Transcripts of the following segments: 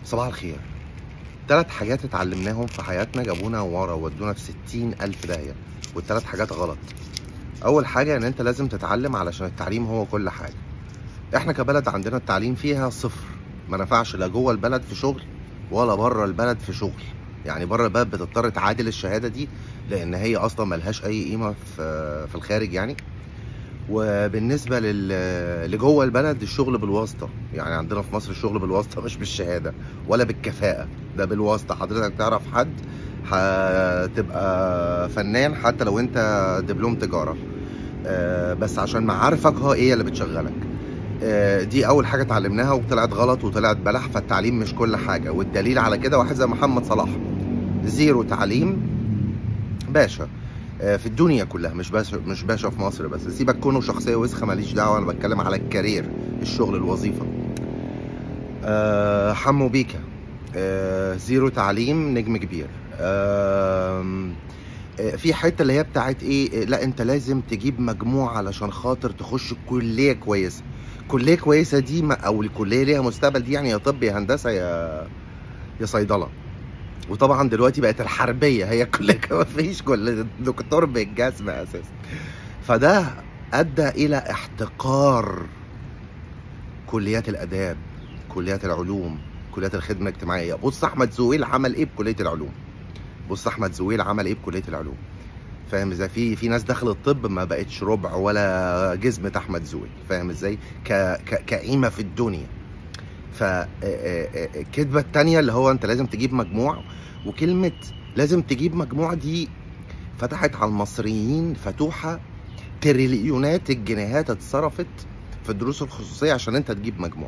صباح الخير ثلاث حاجات اتعلمناهم في حياتنا جابونا ورا ودونا في ستين ألف داهية والثلاث حاجات غلط أول حاجة إن أنت لازم تتعلم علشان التعليم هو كل حاجة إحنا كبلد عندنا التعليم فيها صفر ما نفعش لا جوه البلد في شغل ولا بره البلد في شغل يعني بره البلد بتضطر تعادل الشهادة دي لأن هي أصلا ملهاش أي قيمة في في الخارج يعني وبالنسبة لل... لجوه البلد الشغل بالواسطة يعني عندنا في مصر الشغل بالواسطة مش بالشهادة ولا بالكفاءة ده بالواسطة حضرتك تعرف حد هتبقى فنان حتى لو انت دبلوم تجارة آه، بس عشان معارفك هو ايه اللي بتشغلك آه، دي اول حاجة اتعلمناها وطلعت غلط وطلعت بلح فالتعليم مش كل حاجة والدليل على كده واحد زي محمد صلاح زيرو تعليم باشا آه، في الدنيا كلها مش باشا مش باشا في مصر بس سيبك كونه شخصيه وسخه ماليش دعوه انا بتكلم على الكارير الشغل الوظيفه أه حمو بيكا أه زيرو تعليم نجم كبير أه في حته اللي هي بتاعت ايه لا انت لازم تجيب مجموع علشان خاطر تخش كليه كويسه كليه كويسه دي ما او الكليه ليها مستقبل دي يعني يا طب يا هندسه يا يا صيدله وطبعا دلوقتي بقت الحربيه هي كل ما فيش كل دكتور بالجزمه اساسا فده ادى الى احتقار كليات الاداب كليات العلوم كليات الخدمه الاجتماعيه بص احمد زويل عمل ايه بكليه العلوم بص احمد زويل عمل ايه بكليه العلوم فاهم ازاي في في ناس دخلت الطب ما بقتش ربع ولا جزمه احمد زويل فاهم ازاي ك ك كقيمه في الدنيا فالكذبه التانية اللي هو انت لازم تجيب مجموع وكلمه لازم تجيب مجموع دي فتحت على المصريين فتوحه تريليونات الجنيهات اتصرفت في الدروس الخصوصيه عشان انت تجيب مجموع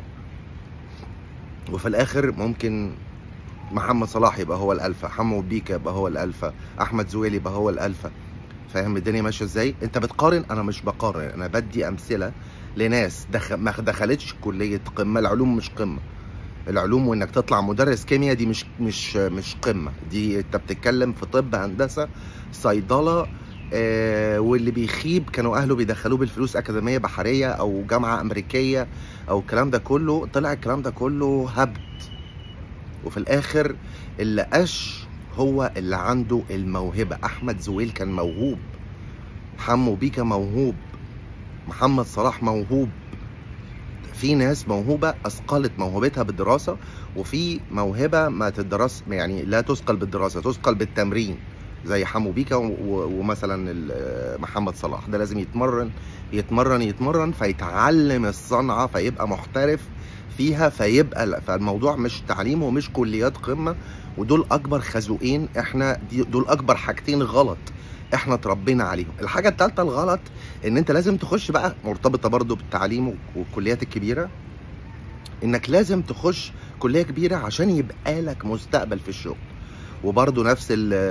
وفي الاخر ممكن محمد صلاح يبقى هو الالفا حمو بيكا يبقى هو الالفا احمد زويل يبقى هو الالفا فاهم الدنيا ماشيه ازاي انت بتقارن انا مش بقارن انا بدي امثله لناس دخ... ما دخلتش كليه قمه العلوم مش قمه العلوم وانك تطلع مدرس كيمياء دي مش مش مش قمه دي انت بتتكلم في طب هندسه صيدله آه واللي بيخيب كانوا اهله بيدخلوه بالفلوس اكاديميه بحريه او جامعه امريكيه او الكلام ده كله طلع الكلام ده كله هبد وفي الاخر اللي قش هو اللي عنده الموهبه احمد زويل كان موهوب حمو بيكا موهوب محمد صلاح موهوب في ناس موهوبة أثقلت موهبتها بالدراسة وفي موهبة ما تدرس يعني لا تثقل بالدراسة تثقل بالتمرين زي حمو بيكا ومثلا محمد صلاح ده لازم يتمرن يتمرن يتمرن فيتعلم الصنعة فيبقى محترف فيها فيبقى فالموضوع مش تعليم ومش كليات قمة ودول أكبر خازوقين احنا دول أكبر حاجتين غلط احنا اتربينا عليهم الحاجه الثالثه الغلط ان انت لازم تخش بقى مرتبطه برضو بالتعليم والكليات الكبيره انك لازم تخش كليه كبيره عشان يبقى لك مستقبل في الشغل وبرضه نفس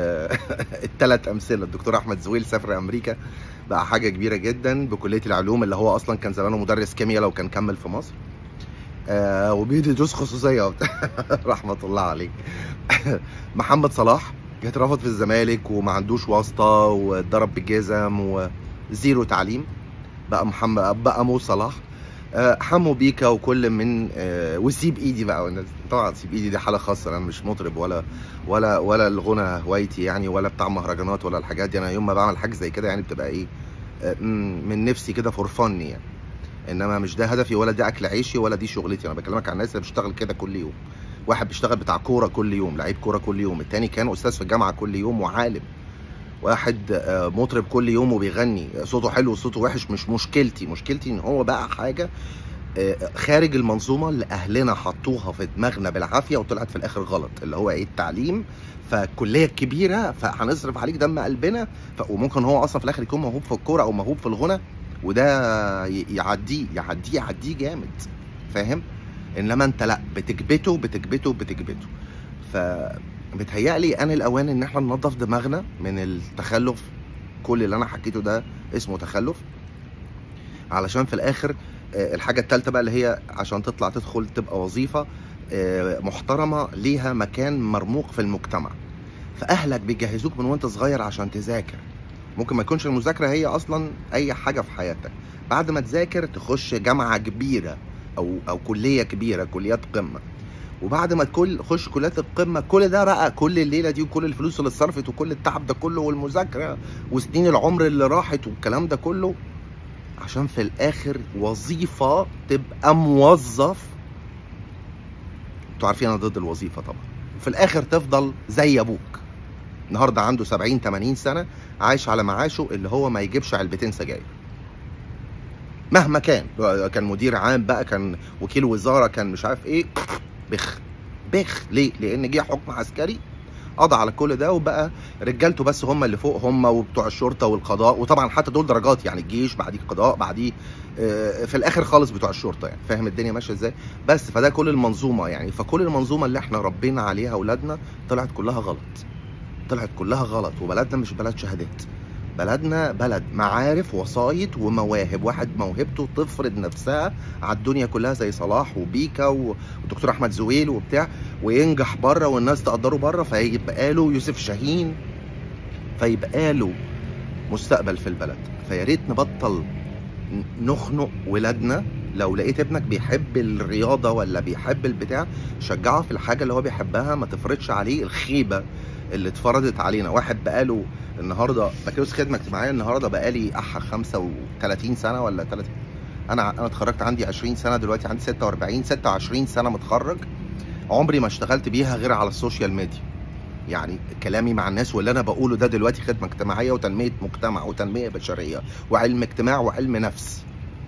الثلاث امثله الدكتور احمد زويل سافر امريكا بقى حاجه كبيره جدا بكليه العلوم اللي هو اصلا كان زمانه مدرس كيمياء لو كان كمل في مصر آه وبيدي دروس خصوصيه رحمه الله عليه محمد صلاح اترفض في الزمالك وما عندوش واسطه واتضرب بالجزم وزيرو تعليم بقى محمد بقى مو صلاح أه حمو بيكا وكل من أه وسيب ايدي بقى والناس طبعا سيب ايدي دي حاله خاصه انا مش مطرب ولا ولا ولا الغنى هوايتي يعني ولا بتاع مهرجانات ولا الحاجات دي انا يوم ما بعمل حاجه زي كده يعني بتبقى ايه أه من نفسي كده فور فن يعني انما مش ده هدفي ولا ده اكل عيشي ولا دي شغلتي انا بكلمك عن الناس اللي بتشتغل كده كل يوم واحد بيشتغل بتاع كوره كل يوم لعيب كوره كل يوم التاني كان استاذ في الجامعه كل يوم وعالم واحد مطرب كل يوم وبيغني صوته حلو وصوته وحش مش مشكلتي مشكلتي ان هو بقى حاجه خارج المنظومه اللي اهلنا حطوها في دماغنا بالعافيه وطلعت في الاخر غلط اللي هو ايه التعليم فالكليه الكبيره فهنصرف عليك دم قلبنا وممكن هو اصلا في الاخر يكون موهوب في الكوره او موهوب في الغنى وده يعديه يعديه يعديه جامد فاهم انما انت لا بتكبته بتكبته بتكبته فبتهيألي ان الاوان ان احنا ننظف دماغنا من التخلف كل اللي انا حكيته ده اسمه تخلف علشان في الاخر الحاجه الثالثه بقى اللي هي عشان تطلع تدخل تبقى وظيفه محترمه ليها مكان مرموق في المجتمع فاهلك بيجهزوك من وانت صغير عشان تذاكر ممكن ما يكونش المذاكره هي اصلا اي حاجه في حياتك بعد ما تذاكر تخش جامعه كبيره او او كليه كبيره كليات قمه وبعد ما تكل خش كليات القمه كل ده بقى كل الليله دي وكل الفلوس اللي اتصرفت وكل التعب ده كله والمذاكره وسنين العمر اللي راحت والكلام ده كله عشان في الاخر وظيفه تبقى موظف انتوا عارفين انا ضد الوظيفه طبعا وفي الاخر تفضل زي ابوك النهارده عنده 70 80 سنه عايش على معاشه اللي هو ما يجيبش علبتين سجاير مهما كان كان مدير عام بقى كان وكيل وزاره كان مش عارف ايه بخ بخ ليه لان جه حكم عسكري قضى على كل ده وبقى رجالته بس هم اللي فوق هم وبتوع الشرطه والقضاء وطبعا حتى دول درجات يعني الجيش بعديه القضاء بعديه آه، في الاخر خالص بتوع الشرطه يعني فاهم الدنيا ماشيه ازاي بس فده كل المنظومه يعني فكل المنظومه اللي احنا ربينا عليها اولادنا طلعت كلها غلط طلعت كلها غلط وبلدنا مش بلد شهادات بلدنا بلد معارف وسايط ومواهب واحد موهبته تفرض نفسها على الدنيا كلها زي صلاح وبيكا و- والدكتور احمد زويل وبتاع وينجح بره والناس تقدره بره فيبقى له يوسف شاهين فيبقى له مستقبل في البلد فيا ريت نبطل ن- نخنق ولادنا لو لقيت ابنك بيحب الرياضه ولا بيحب البتاع شجعه في الحاجه اللي هو بيحبها ما تفرضش عليه الخيبه اللي اتفرضت علينا واحد بقاله النهارده بكالوريوس خدمه اجتماعيه النهارده بقالي احا 35 سنه ولا 30 انا انا اتخرجت عندي 20 سنه دلوقتي عندي 46 26 سنه متخرج عمري ما اشتغلت بيها غير على السوشيال ميديا يعني كلامي مع الناس واللي انا بقوله ده دلوقتي خدمه اجتماعيه وتنميه مجتمع وتنميه بشريه وعلم اجتماع وعلم نفس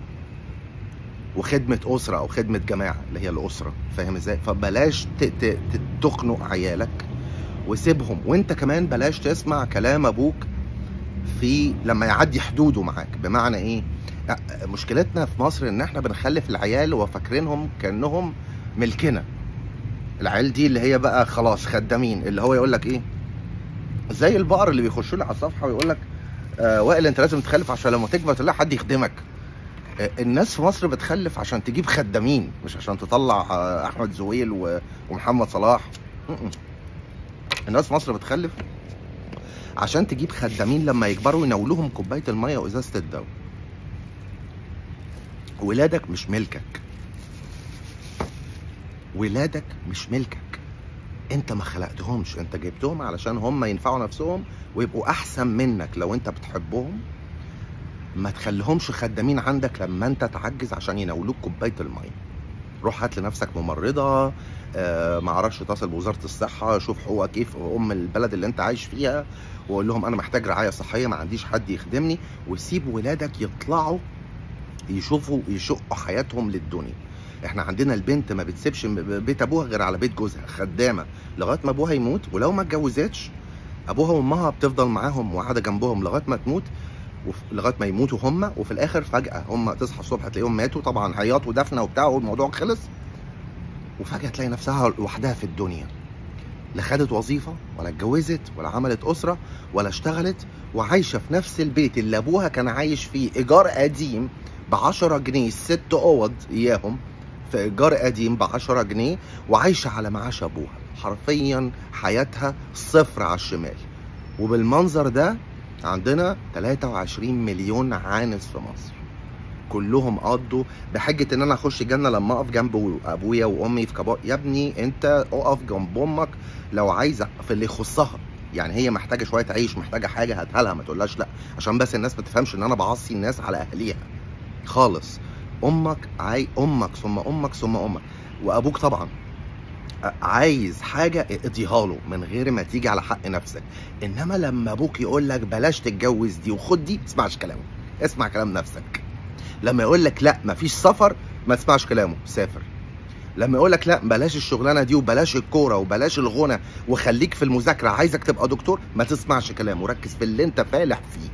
وخدمه اسره او خدمه جماعه اللي هي الاسره فاهم ازاي فبلاش ت- ت- ت- تخنق عيالك وسيبهم وانت كمان بلاش تسمع كلام ابوك في لما يعدي حدوده معاك بمعنى ايه أ- مشكلتنا في مصر ان احنا بنخلف العيال وفاكرينهم كانهم ملكنا العيال دي اللي هي بقى خلاص خدامين اللي هو يقول لك ايه زي البقر اللي بيخشوا لي على الصفحه ويقول لك آه وائل انت لازم تخلف عشان لما تكبر تلاقي حد يخدمك آه الناس في مصر بتخلف عشان تجيب خدامين مش عشان تطلع آه احمد زويل و- ومحمد صلاح م-م. الناس في مصر بتخلف عشان تجيب خدامين لما يكبروا يناولوهم كوبايه الميه وازازه الدواء ولادك مش ملكك ولادك مش ملكك انت ما خلقتهمش انت جبتهم علشان هم ينفعوا نفسهم ويبقوا احسن منك لو انت بتحبهم ما تخليهمش خدامين عندك لما انت تعجز عشان يناولوك كوبايه الميه روح هات لنفسك ممرضه آه معرفش اتصل بوزاره الصحه شوف حقوقك ايه في ام البلد اللي انت عايش فيها وقول لهم انا محتاج رعايه صحيه ما عنديش حد يخدمني وسيب ولادك يطلعوا يشوفوا يشقوا حياتهم للدنيا احنا عندنا البنت ما بتسيبش م- بيت ابوها غير على بيت جوزها خدامه لغايه ما ابوها يموت ولو ما اتجوزتش ابوها وامها بتفضل معاهم وقاعده جنبهم لغايه ما تموت وف- لغايه ما يموتوا هم وفي الاخر فجاه هم تصحى الصبح تلاقيهم ماتوا طبعا عياط ودفنه وبتاع والموضوع خلص وفجاه تلاقي نفسها لوحدها في الدنيا لا خدت وظيفه ولا اتجوزت ولا عملت اسره ولا اشتغلت وعايشه في نفس البيت اللي ابوها كان عايش فيه ايجار قديم ب 10 جنيه الست اوض اياهم في ايجار قديم ب 10 جنيه وعايشه على معاش ابوها حرفيا حياتها صفر على الشمال وبالمنظر ده عندنا 23 مليون عانس في مصر كلهم قضوا بحجه ان انا اخش جنه لما اقف جنب ابويا وامي في كبار يا ابني انت اقف جنب امك لو عايزه في اللي يخصها يعني هي محتاجه شويه عيش محتاجه حاجه هاتها لها ما تقولهاش لا عشان بس الناس ما تفهمش ان انا بعصي الناس على اهاليها خالص امك عاي امك ثم امك ثم امك وابوك طبعا عايز حاجه اديها له من غير ما تيجي على حق نفسك انما لما ابوك يقول لك بلاش تتجوز دي وخد دي ما تسمعش كلامه اسمع كلام نفسك لما يقول لك لا مفيش سفر ما تسمعش كلامه سافر لما يقول لك لا بلاش الشغلانه دي وبلاش الكوره وبلاش الغنى وخليك في المذاكره عايزك تبقى دكتور ما تسمعش كلامه ركز في اللي انت فالح فيه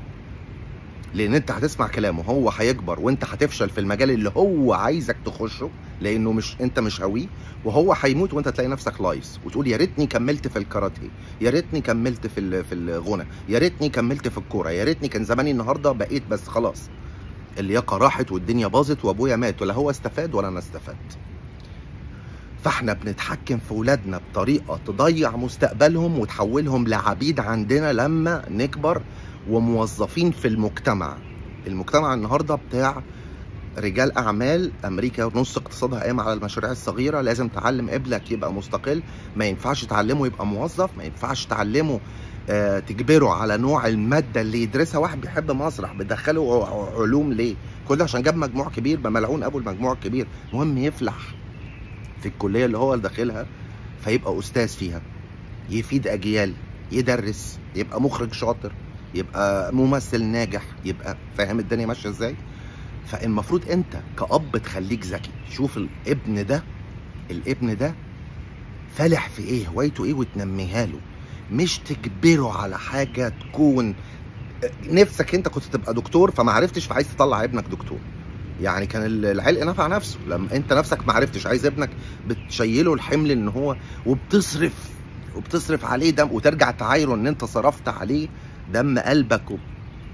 لان انت هتسمع كلامه هو هيكبر وانت هتفشل في المجال اللي هو عايزك تخشه لانه مش انت مش هويه وهو هيموت وانت تلاقي نفسك لايص وتقول يا ريتني كملت في الكاراتيه يا ريتني كملت في ال- في الغنى يا ريتني كملت في الكوره يا ريتني كان زماني النهارده بقيت بس خلاص اللياقه راحت والدنيا باظت وابويا مات ولا هو استفاد ولا انا استفدت فاحنا بنتحكم في ولادنا بطريقه تضيع مستقبلهم وتحولهم لعبيد عندنا لما نكبر وموظفين في المجتمع المجتمع النهارده بتاع رجال اعمال امريكا نص اقتصادها قايم على المشاريع الصغيره لازم تعلم ابنك يبقى مستقل ما ينفعش تعلمه يبقى موظف ما ينفعش تعلمه آه، تجبره على نوع الماده اللي يدرسها واحد بيحب مسرح بتدخله ع- علوم ليه كل ده عشان جاب مجموع كبير ما ملعون ابو المجموع الكبير المهم يفلح في الكليه اللي هو داخلها فيبقى استاذ فيها يفيد اجيال يدرس يبقى مخرج شاطر يبقى ممثل ناجح يبقى فاهم الدنيا ماشيه ازاي فالمفروض انت كأب تخليك ذكي شوف الابن ده الابن ده فالح في ايه هوايته ايه وتنميها له مش تجبره على حاجه تكون نفسك انت كنت تبقى دكتور فما عرفتش فعايز تطلع ابنك دكتور يعني كان العلق نفع نفسه لما انت نفسك ما عرفتش عايز ابنك بتشيله الحمل ان هو وبتصرف وبتصرف عليه دم وترجع تعايره ان انت صرفت عليه دم قلبك و...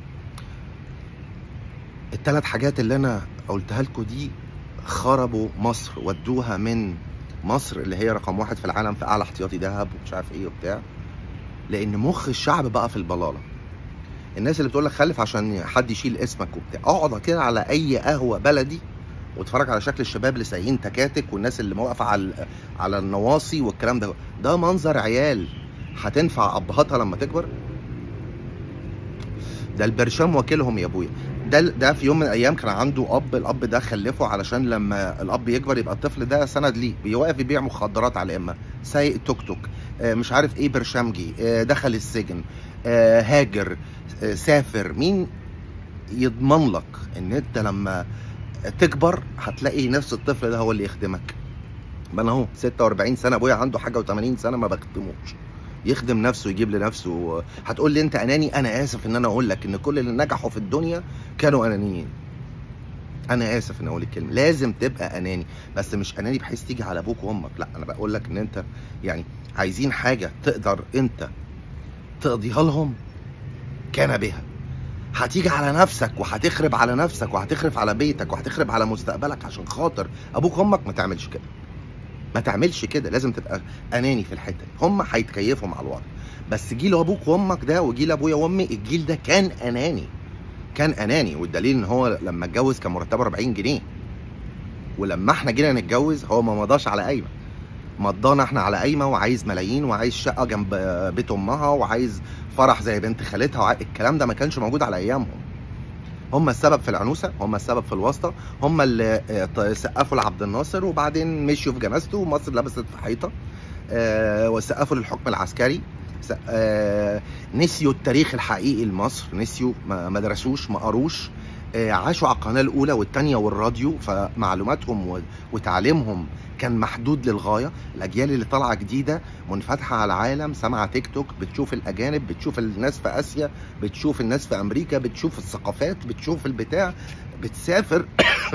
الثلاث حاجات اللي انا قلتها لكم دي خربوا مصر ودوها من مصر اللي هي رقم واحد في العالم في اعلى احتياطي ذهب ومش عارف ايه وبتاع لان مخ الشعب بقى في البلاله الناس اللي بتقول لك خلف عشان حد يشيل اسمك وبتاع اقعد كده على اي قهوه بلدي واتفرج على شكل الشباب اللي سايقين تكاتك والناس اللي واقفه على على النواصي والكلام ده ده منظر عيال هتنفع ابهاتها لما تكبر ده البرشام واكلهم يا ابويا ده ده في يوم من الايام كان عنده اب الاب ده خلفه علشان لما الاب يكبر يبقى الطفل ده سند ليه بيوقف يبيع مخدرات على الامه سايق توك توك آه، مش عارف ايه برشامجي آه، دخل السجن آه، هاجر آه، سافر مين يضمن لك ان انت لما تكبر هتلاقي نفس الطفل ده هو اللي يخدمك ما انا اهو 46 سنه ابويا عنده حاجه و80 سنه ما بخدموش يخدم نفسه يجيب لنفسه هتقول لي انت اناني انا اسف ان انا اقول لك ان كل اللي نجحوا في الدنيا كانوا انانيين انا اسف ان اقول الكلمه لازم تبقى اناني بس مش اناني بحيث تيجي على ابوك وامك لا انا بقول لك ان انت يعني عايزين حاجه تقدر انت تقضيها لهم كان بها هتيجي على نفسك وهتخرب على نفسك وهتخرب على بيتك وهتخرب على مستقبلك عشان خاطر ابوك وامك ما تعملش كده ما تعملش كده لازم تبقى اناني في الحته دي هم هيتكيفوا مع الوضع بس جيل ابوك وامك ده وجيل ابويا وامي الجيل ده كان اناني كان اناني والدليل ان هو لما اتجوز كان مرتبه 40 جنيه ولما احنا جينا نتجوز هو ما مضاش على قايمه مضانا احنا على قايمه وعايز ملايين وعايز شقه جنب بيت امها وعايز فرح زي بنت خالتها وع... الكلام ده ما كانش موجود على ايامهم هم السبب في العنوسه هم السبب في الواسطه هم اللي آه، ط- سقفوا لعبد الناصر وبعدين مشيوا في جنازته ومصر لبست في حيطه آه، وسقفوا للحكم العسكري س- آه، نسيوا التاريخ الحقيقي لمصر نسيوا ما ما درسوش ما قروش آه، عاشوا على القناه الاولى والثانيه والراديو فمعلوماتهم و- وتعليمهم كان محدود للغايه الاجيال اللي طالعه جديده منفتحه على العالم سامعه تيك توك بتشوف الاجانب بتشوف الناس في اسيا بتشوف الناس في امريكا بتشوف الثقافات بتشوف البتاع بتسافر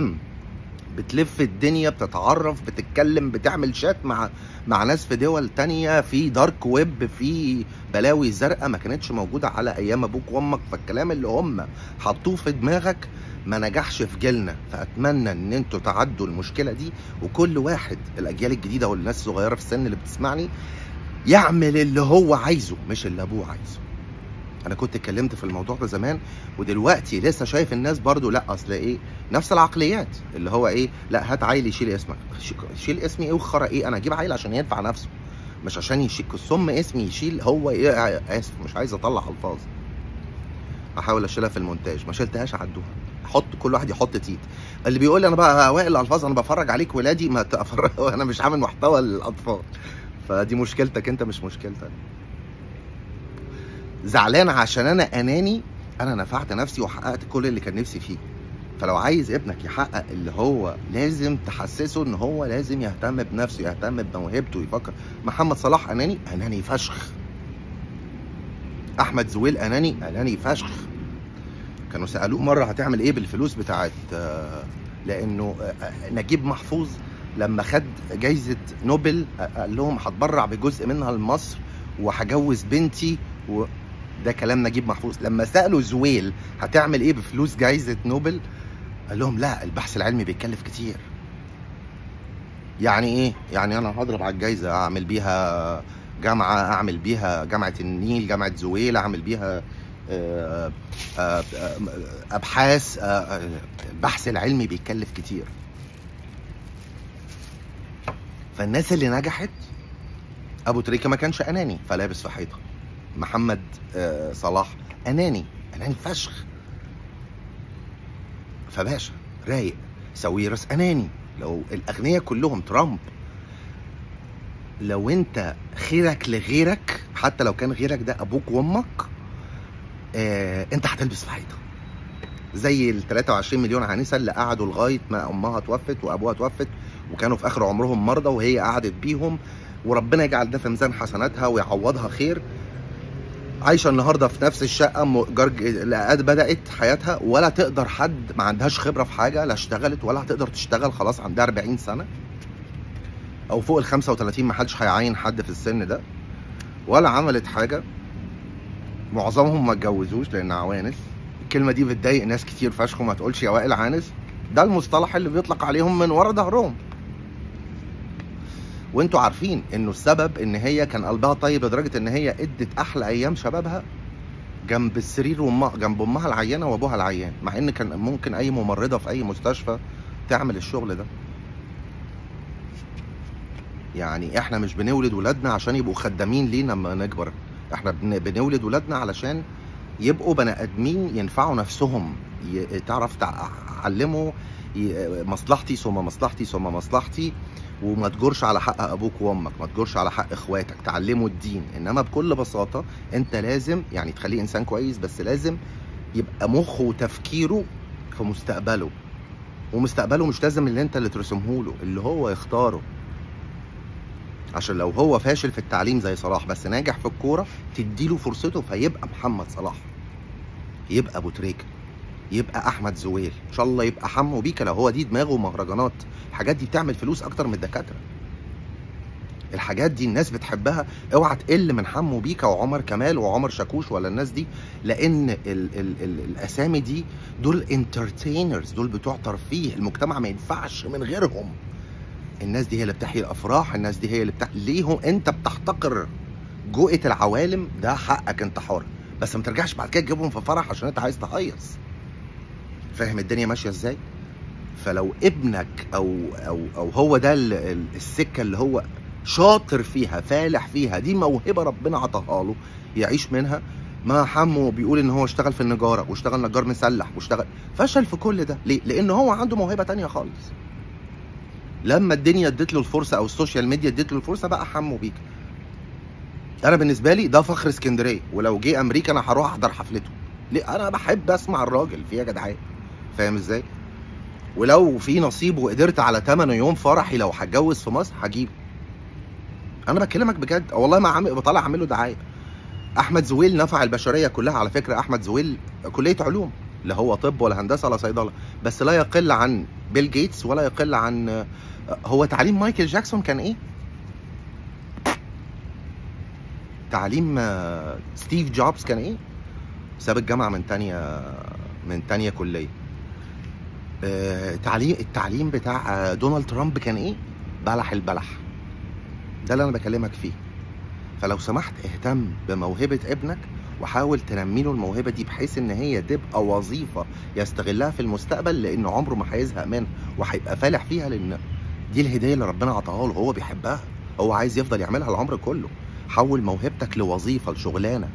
بتلف الدنيا بتتعرف بتتكلم بتعمل شات مع مع ناس في دول تانية في دارك ويب في بلاوي زرقاء ما كانتش موجودة على أيام أبوك وأمك فالكلام اللي هم حطوه في دماغك ما نجحش في جيلنا فأتمنى إن أنتوا تعدوا المشكلة دي وكل واحد الأجيال الجديدة والناس الصغيرة في السن اللي بتسمعني يعمل اللي هو عايزه مش اللي أبوه عايزه انا كنت اتكلمت في الموضوع ده زمان ودلوقتي لسه شايف الناس برضو لا اصل ايه نفس العقليات اللي هو ايه لا هات عيل يشيل اسمك ش- شيل اسمي ايه وخرا ايه انا اجيب عيل عشان ينفع نفسه مش عشان يشيل الصم اسمي يشيل هو ايه اسف مش عايز اطلع الفاظ احاول اشيلها في المونتاج ما شلتهاش عدوها حط كل واحد يحط تيت اللي بيقول لي انا بقى اوائل الالفاظ انا بفرج عليك ولادي ما تفرج انا مش عامل محتوى للاطفال فدي مشكلتك انت مش مشكلتك زعلان عشان انا اناني انا نفعت نفسي وحققت كل اللي كان نفسي فيه فلو عايز ابنك يحقق اللي هو لازم تحسسه ان هو لازم يهتم بنفسه يهتم بموهبته يفكر محمد صلاح اناني اناني فشخ احمد زويل اناني اناني فشخ كانوا سالوه مره هتعمل ايه بالفلوس بتاعت آه، لانه آه، نجيب محفوظ لما خد جايزه نوبل آه، قال لهم هتبرع بجزء منها لمصر وهجوز بنتي و... ده كلام نجيب محفوظ لما سالوا زويل هتعمل ايه بفلوس جايزه نوبل قال لهم لا البحث العلمي بيتكلف كتير يعني ايه يعني انا هضرب على الجايزه اعمل بيها جامعه اعمل بيها جامعه النيل جامعه زويل اعمل بيها آه، آه، آه، ابحاث آه، آه، البحث العلمي بيتكلف كتير فالناس اللي نجحت ابو تريكه ما كانش اناني فلابس في حيطه محمد آه، صلاح اناني اناني فشخ فباشا رايق ساويرس اناني لو الاغنياء كلهم ترامب لو انت خيرك لغيرك حتى لو كان غيرك ده ابوك وامك آه انت هتلبس في حيطه زي ال 23 مليون عنيسه اللي قعدوا لغايه ما امها توفت وابوها توفت وكانوا في اخر عمرهم مرضى وهي قعدت بيهم وربنا يجعل ده في ميزان حسناتها ويعوضها خير عايشه النهارده في نفس الشقه م- جرج لقد بدات حياتها ولا تقدر حد ما عندهاش خبره في حاجه لا اشتغلت ولا هتقدر تشتغل خلاص عندها 40 سنه او فوق ال 35 ما حدش هيعين حد في السن ده ولا عملت حاجه معظمهم ما اتجوزوش لان عوانس الكلمه دي بتضايق ناس كتير فشخ وما تقولش يا وائل عانس ده المصطلح اللي بيطلق عليهم من ورا ظهرهم وانتوا عارفين انه السبب ان هي كان قلبها طيب لدرجه ان هي ادت احلى ايام شبابها جنب السرير وامها جنب امها العيانه وابوها العيان مع ان كان ممكن اي ممرضه في اي مستشفى تعمل الشغل ده يعني احنا مش بنولد ولادنا عشان يبقوا خدامين لينا لما نكبر احنا بن- بنولد ولادنا علشان يبقوا بني ادمين ينفعوا نفسهم ي- تعرف تعلموا ي- مصلحتي ثم مصلحتي ثم مصلحتي وما تجرش على حق ابوك وامك ما تجرش على حق اخواتك تعلموا الدين انما بكل بساطه انت لازم يعني تخليه انسان كويس بس لازم يبقى مخه وتفكيره في مستقبله ومستقبله مش لازم اللي انت اللي ترسمه له اللي هو يختاره عشان لو هو فاشل في التعليم زي صلاح بس ناجح في الكوره تديله فرصته فيبقى محمد صلاح يبقى ابو تريكه يبقى احمد زويل ان شاء الله يبقى حمو بيكا لو هو دي دماغه مهرجانات الحاجات دي بتعمل فلوس اكتر من الدكاتره الحاجات دي الناس بتحبها اوعى تقل من حمو بيكا وعمر كمال وعمر شاكوش ولا الناس دي لان ال ال ال الاسامي دي دول انترتينرز دول بتوع ترفيه المجتمع ما ينفعش من غيرهم الناس دي هي اللي بتحيي الافراح الناس دي هي اللي بتح... ليهم انت بتحتقر جوقة العوالم ده حقك انت حر بس ما ترجعش بعد كده تجيبهم في فرح عشان انت عايز تهيص فاهم الدنيا ماشيه ازاي فلو ابنك او او او هو ده ال- ال- السكه اللي هو شاطر فيها فالح فيها دي موهبه ربنا عطاها له يعيش منها ما حمو بيقول ان هو اشتغل في النجاره واشتغل نجار مسلح واشتغل فشل في كل ده ليه لان هو عنده موهبه تانية خالص لما الدنيا ادت له الفرصه او السوشيال ميديا ادت له الفرصه بقى حمو بيك انا بالنسبه لي ده فخر اسكندريه ولو جه امريكا انا هروح احضر حفلته ليه انا بحب اسمع الراجل في يا جدعان فاهم ازاي ولو في نصيب وقدرت على 8 يوم فرحي لو هتجوز في مصر هجيبه انا بكلمك بجد والله ما عامل بطلع اعمل له دعايه احمد زويل نفع البشريه كلها على فكره احمد زويل كليه علوم لا هو طب ولا هندسه ولا صيدله بس لا يقل عن بيل جيتس ولا يقل عن هو تعليم مايكل جاكسون كان ايه تعليم آه، ستيف جوبز كان ايه ساب الجامعه من تانية من تانية كليه آه، تعليم التعليم بتاع آه، دونالد ترامب كان ايه بلح البلح ده اللي انا بكلمك فيه فلو سمحت اهتم بموهبه ابنك وحاول تنمي له الموهبه دي بحيث ان هي تبقى وظيفه يستغلها في المستقبل لان عمره ما هيزهق منها وهيبقى فالح فيها لان دي الهديه اللي ربنا عطاها له هو بيحبها هو عايز يفضل يعملها العمر كله حول موهبتك لوظيفه لشغلانه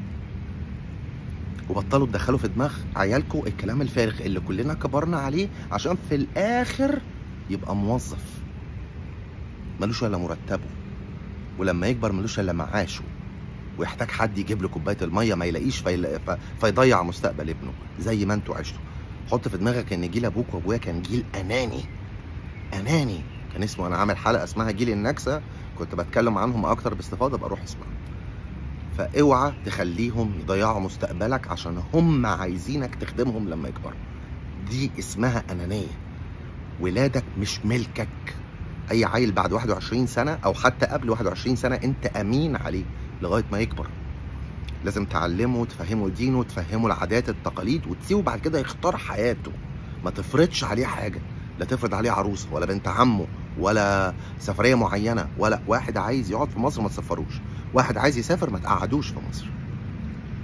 وبطلوا تدخلوا في دماغ عيالكم الكلام الفارغ اللي كلنا كبرنا عليه عشان في الاخر يبقى موظف ملوش الا مرتبه ولما يكبر ملوش الا معاشه ويحتاج حد يجيب له كوبايه الميه ما يلاقيش فيلا... ف... فيضيع مستقبل ابنه زي ما انتوا عشتوا حط في دماغك ان جيل ابوك وابويا كان جيل اناني اناني كان اسمه انا عامل حلقه اسمها جيل النكسه كنت بتكلم عنهم اكتر باستفاضه بروح اسمع فاوعى تخليهم يضيعوا مستقبلك عشان هم عايزينك تخدمهم لما يكبروا دي اسمها انانيه ولادك مش ملكك اي عيل بعد 21 سنه او حتى قبل 21 سنه انت امين عليه لغايه ما يكبر لازم تعلمه وتفهمه دينه وتفهمه العادات التقاليد وتسيبه بعد كده يختار حياته ما تفرضش عليه حاجه لا تفرض عليه عروسه ولا بنت عمه ولا سفريه معينه ولا واحد عايز يقعد في مصر ما تسفروش واحد عايز يسافر ما تقعدوش في مصر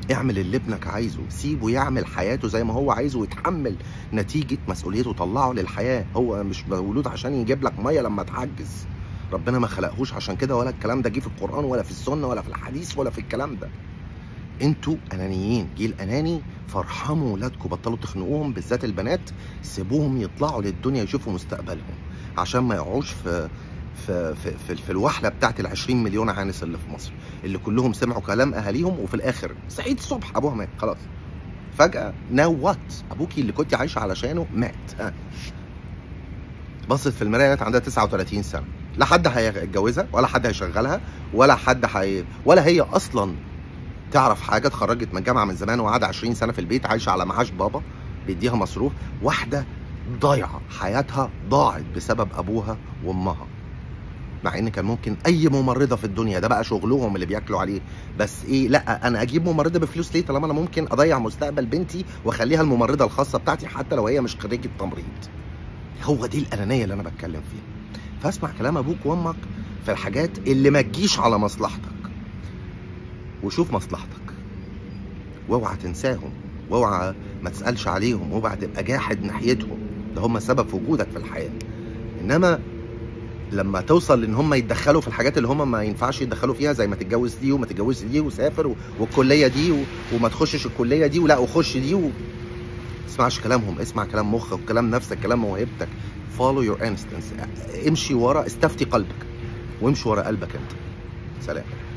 اعمل اللي ابنك عايزه سيبه يعمل حياته زي ما هو عايزه ويتحمل نتيجة مسؤوليته طلعه للحياة هو مش مولود عشان يجيب لك مية لما تعجز ربنا ما خلقهوش عشان كده ولا الكلام ده جه في القرآن ولا في السنة ولا في الحديث ولا في الكلام ده انتوا انانيين جيل اناني فارحموا ولادكم بطلوا تخنقوهم بالذات البنات سيبوهم يطلعوا للدنيا يشوفوا مستقبلهم عشان ما يقعوش في في في, في, في الوحله بتاعت ال 20 مليون عانس اللي في مصر اللي كلهم سمعوا كلام اهاليهم وفي الاخر صحيت الصبح ابوها مات خلاص فجاه ناو وات ابوكي اللي كنت عايشه علشانه مات ها. بصت في المرايه لقت عندها 39 سنه لا حد هيتجوزها ولا حد هيشغلها ولا حد هي ولا هي اصلا تعرف حاجه اتخرجت من الجامعه من زمان وقاعده 20 سنه في البيت عايشه على معاش بابا بيديها مصروف واحده ضايعه حياتها ضاعت بسبب ابوها وامها مع ان كان ممكن اي ممرضه في الدنيا ده بقى شغلهم اللي بياكلوا عليه بس ايه لا انا اجيب ممرضه بفلوس ليه طالما انا ممكن اضيع مستقبل بنتي واخليها الممرضه الخاصه بتاعتي حتى لو هي مش خريجه تمريض هو دي الانانيه اللي انا بتكلم فيها فاسمع كلام ابوك وامك في الحاجات اللي ما تجيش على مصلحتك وشوف مصلحتك واوعى تنساهم واوعى ما تسالش عليهم واوعى تبقى جاحد ناحيتهم ده هم سبب في وجودك في الحياه انما لما توصل ان هم يتدخلوا في الحاجات اللي هم ما ينفعش يتدخلوا فيها زي ما تتجوز دي وما تتجوزش دي وسافر و... والكليه دي و... وما تخشش الكليه دي ولا وخش دي و... اسمعش كلامهم اسمع كلام مخك وكلام نفسك كلام موهبتك follow your instincts امشي ورا استفتي قلبك وامشي ورا قلبك انت سلام